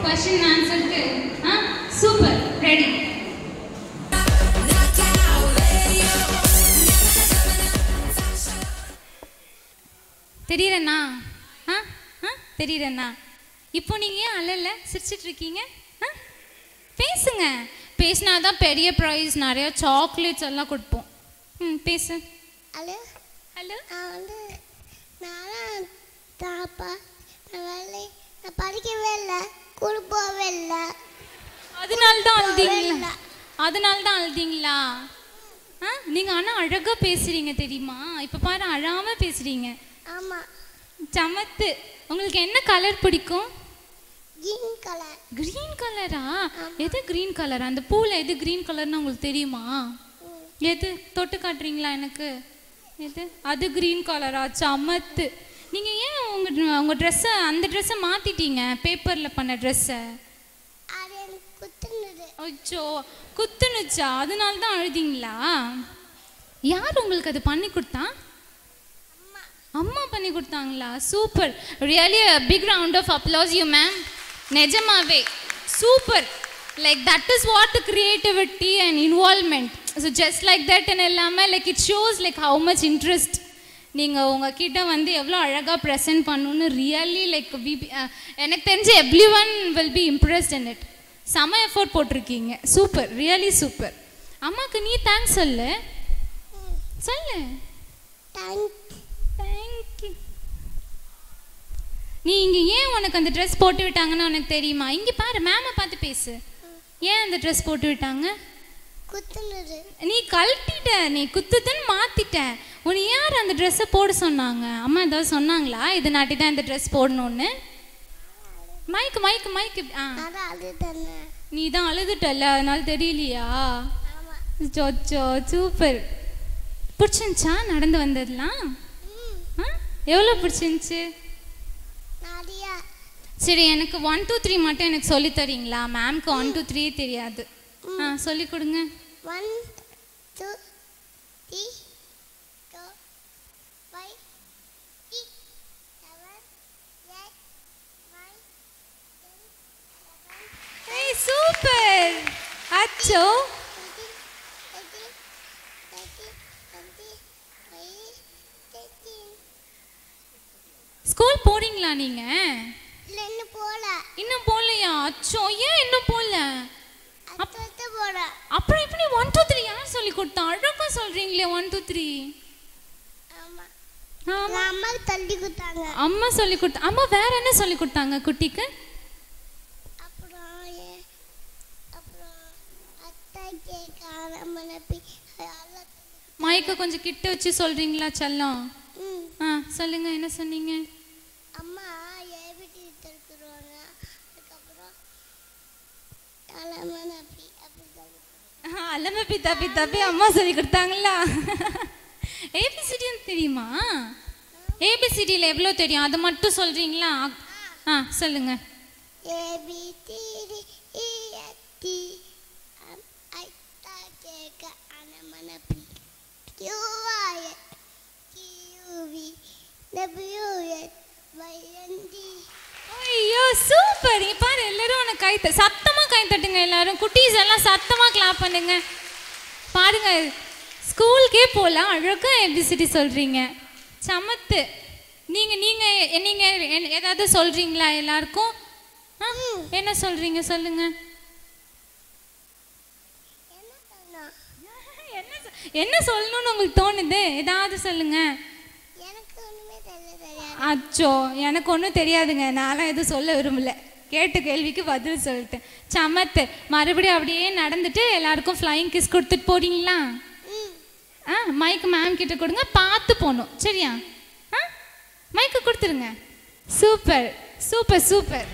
Question ஆன்சருக்கு ஆ super ready தெரியறண்ணா ஆ ஆ தெரியறண்ணா இப்போ நீங்கள் ஏன் அழல சிரிச்சிட்டு இருக்கீங்க ஆ பேசுங்க பேசினாதான் பெரிய ப்ரைஸ் நிறைய சாக்லேட்ஸ் எல்லாம் கொடுப்போம் ம் பேசு ஹலோ ஹலோ நான் வந்து நான் தாப்பா நான் வேலை நான் படிக்கவே இல்லை ஸ்கூல் போகவே இல்லை அதனால தான் அழுதீங்களா இல்ல. அதனால தான் அழுதீங்களா ஆ நீங்கள் ஆனால் அழகாக பேசுகிறீங்க தெரியுமா இப்போ பாரு அழாமல் பேசுகிறீங்க ஆமாம் சமத்து உங்களுக்கு என்ன கலர் பிடிக்கும் கிரீன் கலர் க்ரீன் கலரா எது க்ரீன் கலர் அந்த பூவில் எது க்ரீன் கலர்னு உங்களுக்கு தெரியுமா எது தொட்டு காட்டுறீங்களா எனக்கு எது அது க்ரீன் கலரா சமத்து நீங்கள் ஏன் உங்கள் உங்கள் ட்ரெஸ்ஸை அந்த ட்ரெஸ்ஸை மாற்றிட்டீங்க பேப்பரில் பண்ண ட்ரெஸ்ஸை அது எனக்கு குத்துனது அச்சோ குத்துனுச்சா அதனால தான் அழுதிங்களா யார் உங்களுக்கு அது பண்ணி கொடுத்தா அம்மா பண்ணி கொடுத்தாங்களா super really big round of applause you ma'am நிஜமாவே super like that is what creativity and involvement so just like that இல்லாமல் like it shows like how much interest நீங்கள் உங்ககிட்ட வந்து எவ்வளோ அழகாக ப்ரெசென்ட் பண்ணணும்னு ரியலி லைக் வி எனக்கு தெரிஞ்சு everyone will be impressed in it செம எஃபோர்ட் போட்டிருக்கீங்க சூப்பர் ரியலி சூப்பர் அம்மாக்கு நீ தேங்க்ஸ் சொல்லு சொல்லு தேங்க் தேங்க்யூ நீ இங்கே ஏன் உனக்கு அந்த ட்ரெஸ் போட்டு விட்டாங்கன்னு உனக்கு தெரியுமா இங்கே பாரு மேமை பார்த்து பேசு ஏன் அந்த ட்ரெஸ் போட்டு விட்டாங்க குத்துனது நீ கழட்டிட்ட நீ குத்துதுன்னு மாத்திட்ட உன்னை யார் அந்த ட்ரெஸ்ஸை போட சொன்னாங்க அம்மா ஏதாவது சொன்னாங்களா இது நாட்டி தான் இந்த ட்ரெஸ் போடணும்னு மைக்கு மைக்கு மைக்கு ஆ அதான் அது தானே நீ தான் அழுதுட்டல்ல அதனால தெரியலையா ஆமாம் சொச்சோ சூப்பர் பிடிச்சிருந்துச்சா நடந்து வந்ததெல்லாம் ம் ஆ எவ்வளோ பிடிச்சிருந்துச்சு நிறையா சரி எனக்கு ஒன் டூ த்ரீ மட்டும் எனக்கு சொல்லி தரீங்களா மேம்க்கு ஒன் டூ த்ரீ தெரியாது ஆ சொல்லி கொடுங்க one two three four five six seven eight nine ten eleven ஏய் சூப்பர் அச்சோ thirteen thirteen twenty five thirteen school போறீங்களா நீங்க இல்லை இன்னும் போகல இன்னும் போகலையா அச்சோ ஏன் இன்னும் போகல அடுத்த போகிறேன் அப்புறம் எப்படி ஒன் டூ த்ரீ யார் சொல்லி கொடுத்தா அழகா சொல்றீங்களே ஒன் டூ த்ரீ ஆமாம் ஆமா அம்மாவுக்கு தள்ளி கொடுத்தாங்க அம்மா சொல்லி கொடுத்தா அம்மா வேற என்ன சொல்லி கொடுத்தாங்க குட்டிக்கு அப்புறம் ஏ- அப்புறம் அத்தை கேட்காத மனப்பி அதெல்லாம் மைக்க கொஞ்சம் கிட்ட வச்சு சொல்றீங்களா செல்லம் ம் ஆ சொல்லுங்க என்ன சொன்னீங்க அம்மா ஏபிடி தருக்குறாங்க அதுக்கப்புறம் தலைமன் அப்படி அப்படி தரு அலம பித்தா பித்தாப்பி அம்மா சொல்லி கொடுத்தாங்களா ஏபிசிடின்னு தெரியுமா ஏபிசிடியில் எவ்வளோ தெரியும் அது மட்டும் சொல்றீங்களா ஆ சொல்லுங்க ஏபிடி இஎட்டி ஐத்தா கேட்க அனமனப்பி கியூஆய் கியூவி டபிள்யூஎஸ் வைஎன்டி ஐயோ சூப்பர் இங்க பாரு எல்லாரும் உனக்கு கை த சத்தமா கை தட்டுங்க எல்லாரும் குட்டீஸ் எல்லாம் சத்தமா கிளாப் பண்ணுங்க பாருங்க ஸ்கூலுக்கே போகலாம் அழகா ஏபிசிடி சொல்றீங்க சமத்து நீங்க நீங்க நீங்க எ- ஏதாவது சொல்றீங்களா எல்லாருக்கும் ஆ, என்ன சொல்றீங்க சொல்லுங்க என்ன சொன்னா என்ன சொ- என்ன சொல்லணும்னு உங்களுக்கு தோணுது ஏதாவது சொல்லுங்க எனக்கு ஒன்றுமே தெரியல தெரியாது அச்சோ எனக்கு ஒன்றும் தெரியாதுங்க நான்லாம் எதுவும் சொல்ல விரும்பல கேட்ட கேள்விக்கு பதில் சொல்லிட்டேன் சமத்து மறுபடியும் அப்படியே நடந்துட்டு எல்லாருக்கும் ஃப்ளைங் கிஸ் கொடுத்துட்டு போறீங்களா ம் ஆ மைக் மேம் கிட்ட கொடுங்க பார்த்து போகணும் சரியா ஆ மைக்கு கொடுத்துருங்க சூப்பர் சூப்பர் சூப்பர்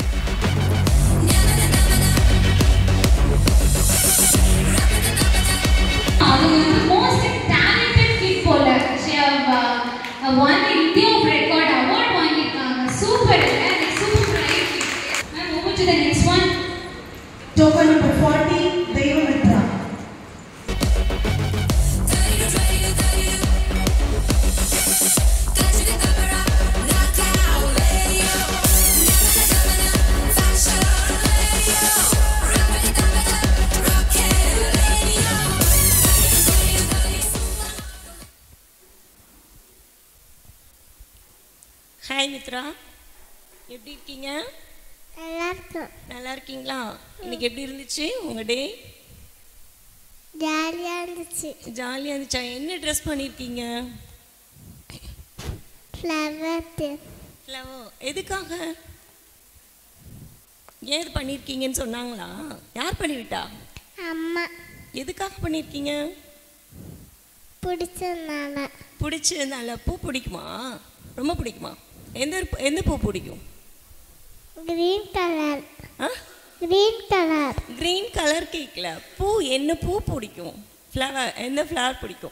அவங்க வந்து மோஸ்ட் டேலண்டட் கிட் போல she have uh, won the Indian record award வாங்கியிருக்காங்க super super right ma'am move to the next one Token number 40, Devamitra. Fashion வேறா எப்படி இருக்கீங்க நல்லா இருக்கும் நல்லா இருக்கீங்களா இன்னைக்கு எப்படி இருந்துச்சு உங்க டே ஜாலியாக இருந்துச்சு ஜாலியாக இருந்துச்சா என்ன ட்ரெஸ் பண்ணியிருக்கீங்க ஃப்ளவர் ஃப்ளவர் எதுக்காக ஏன் இது பண்ணியிருக்கீங்கன்னு சொன்னாங்களா யார் பண்ணிவிட்டா அம்மா எதுக்காக பண்ணியிருக்கீங்க பிடிச்சதுனால பிடிச்சதுனால பூ பிடிக்குமா ரொம்ப பிடிக்குமா எந்த ஒரு- எந்த பூ பிடிக்கும் க்ரீன் கலர் ஆ க்ரீன் கலர் க்ரீன் கலர் கேக்கில் பூ என்ன பூ பிடிக்கும் ஃப்ளவர் எந்த ஃப்ளவர் பிடிக்கும்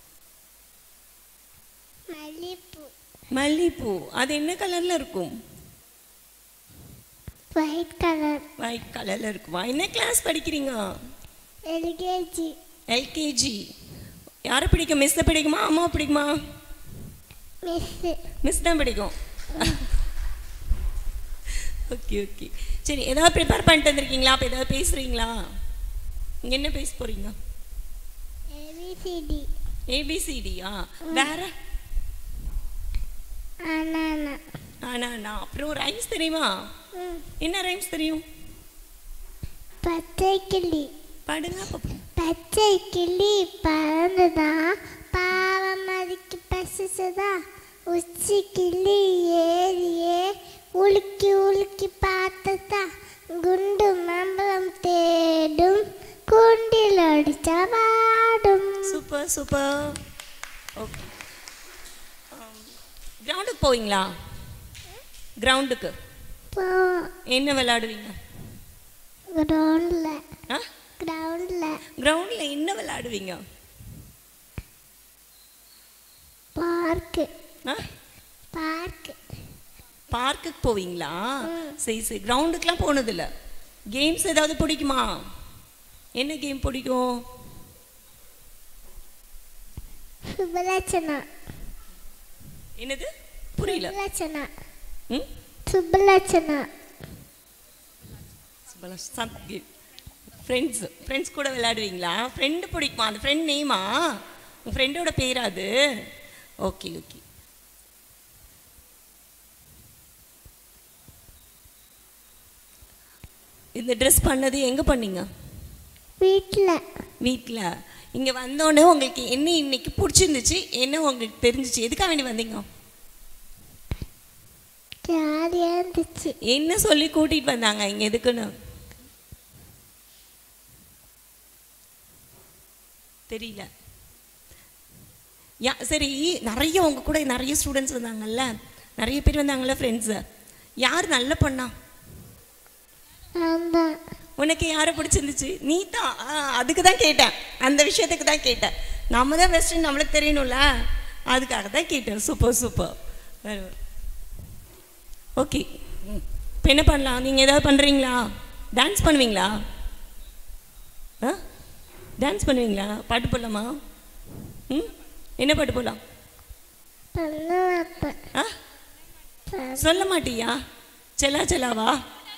மல்லிப்பூ மல்லிப்பூ அது என்ன கலரில் இருக்கும் ஒயிட் கலர் ஒயிட் கலரில் இருக்குமா என்ன கிளாஸ் படிக்கிறீங்க எல்கேஜி எல்கேஜி யாரை பிடிக்கும் மிஸ்ஸை பிடிக்குமா அம்மா பிடிக்குமா மிஸ்ஸு மிஸ் தான் பிடிக்கும் ஓகே ஓகே சரி ஏதாவது ப்ரிப்பேர் பண்ணிட்டு வந்திருக்கீங்களா அப்போ ஏதாவது பேசுகிறீங்களா நீங்கள் என்ன பேச போகிறீங்க ஏபிசிடி ஏபிசிடியா வேற அண்ணா ஆனா அப்புறம் ரைம்ஸ் தெரியுமா ம் என்ன ரைம்ஸ் தெரியும் பச்சை கிளி பாடுங்க பாப்போம் பச்சை கிளி பறந்துதா பாவம் அதுக்கு பசிச்சுதா உச்சி கிளி ஏறியே உலுக்கி உலுக்கி பார்த்ததா குண்டு மம்பளம் தேடும் குண்டில் அடிச்சா வாடும் சூப்பர் சூப்பர் ஓகே கிரவுண்டுக்கு போவீங்களா கிரவுண்டுக்கு போ என்ன விளையாடுவீங்க கிரவுண்டில் ஆ கிரவுண்டில் கிரவுண்டில் என்ன விளையாடுவீங்க பார்க்கு ஆ பார்க்கு பார்க்குக்கு போவீங்களா சரி சரி கிரவுண்டுக்கெலாம் போனதில்ல கேம்ஸ் ஏதாவது பிடிக்குமா என்ன கேம் பிடிக்கும் சுபலட்சணா என்னது புரியல சுபலட்சணா ம் சுபலட்சணா ஃப்ரெண்ட்ஸ் ஃப்ரெண்ட்ஸ் கூட விளையாடுவீங்களா ஃப்ரெண்டு பிடிக்குமா அந்த ஃப்ரெண்ட் நேமா உங்கள் ஃப்ரெண்டோட பேரா அது ஓகே ஓகே இந்த ட்ரெஸ் பண்ணது எங்கே பண்ணீங்க வீட்டில் வீட்டில் இங்கே வந்தோடனே உங்களுக்கு என்ன இன்னைக்கு பிடிச்சிருந்துச்சு என்ன உங்களுக்கு தெரிஞ்சிச்சு எதுக்காக வேண்டி வந்தீங்க ஜாலியாக இருந்துச்சு என்ன சொல்லி கூட்டிகிட்டு வந்தாங்க இங்கே எதுக்குன்னு தெரியல யா சரி நிறைய உங்க கூட நிறைய ஸ்டூடெண்ட்ஸ் வந்தாங்கல்ல நிறைய பேர் வந்தாங்கல்ல ஃப்ரெண்ட்ஸு யார் நல்ல பொண்ணா ஆமா உனக்கு யாரை பிடிச்சிருந்துச்சு நீ தான் ஆ, அதுக்கு தான் கேட்டேன் அந்த விஷயத்துக்கு தான் கேட்டேன் நம்ம தான் வெஸ்டர்ன் நம்மளுக்கு தெரியணும்ல அதுக்காக தான் கேட்டேன் சூப்பர் சூப்பர் ஓகே இப்போ என்ன பண்ணலாம் நீங்கள் ஏதாவது பண்ணுறீங்களா டான்ஸ் பண்ணுவீங்களா ஆ டான்ஸ் பண்ணுவீங்களா பாட்டு போடலாமா ம் என்ன பாட்டு போடலாம் பண்ண மாட்டேன் ஆ சொல்ல மாட்டியா செல்லா செல்லாவா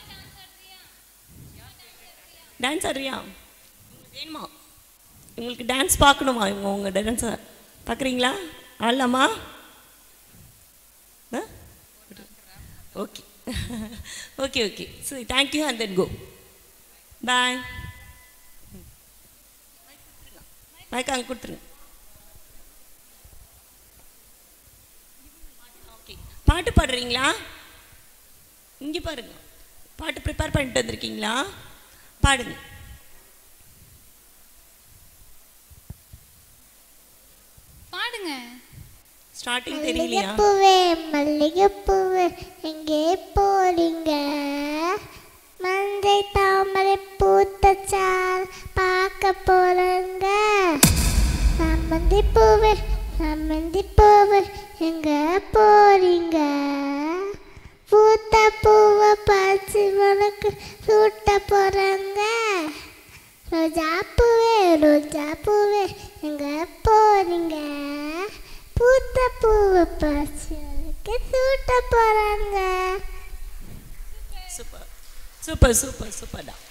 டான்ஸ் ஆடுறியா உங்களுக்கு வேணுமா உங்களுக்கு டான்ஸ் பார்க்கணுமா இவங்க உங்கள் டான்ஸை பார்க்குறீங்களா ஆடலாமா ஓகே ஓகே ஓகே சரி thank you and then go bye mic அங்கே கொடுத்துருங்க ஓகே பாட்டு பாடுறீங்களா இங்கே பாருங்க பாட்டு ப்ரிப்பேர் பண்ணிட்டு வந்திருக்கீங்களா பாடுங்க பாடுங்க ஸ்டார்டிங் தெரியலையா மல்லிகைப்பூவே மல்லிகைப்பூவே எங்கே போறீங்க மஞ்சை தாமரை பூத்தச்சால் பார்க்க போறங்க சம்மந்தி பூவே சம்மந்தி பூவே எங்க போறீங்க பூத்த பூவை பறிச்சு உனக்கு சூட்ட போறங்க ரோஜா பூவே ரோஜா பூவே எங்க போறீங்க பூத்த பூவை பறிச்சு சூட்ட போறாங்க சூப்பர் சூப்பர் சூப்பர் சூப்பர் தான்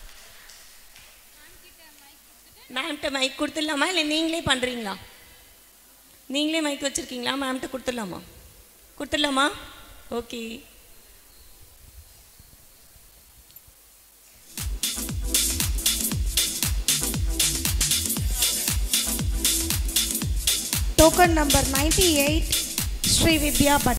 மேம்கிட்ட மைக் கொடுத்துடலாமா இல்லை நீங்களே பண்ணுறீங்களா நீங்களே மைக் வச்சுருக்கீங்களா மேம்கிட்ட கொடுத்துடலாமா கொடுத்துடலாமா okay Token number 98, Sri Vidya Bhatt.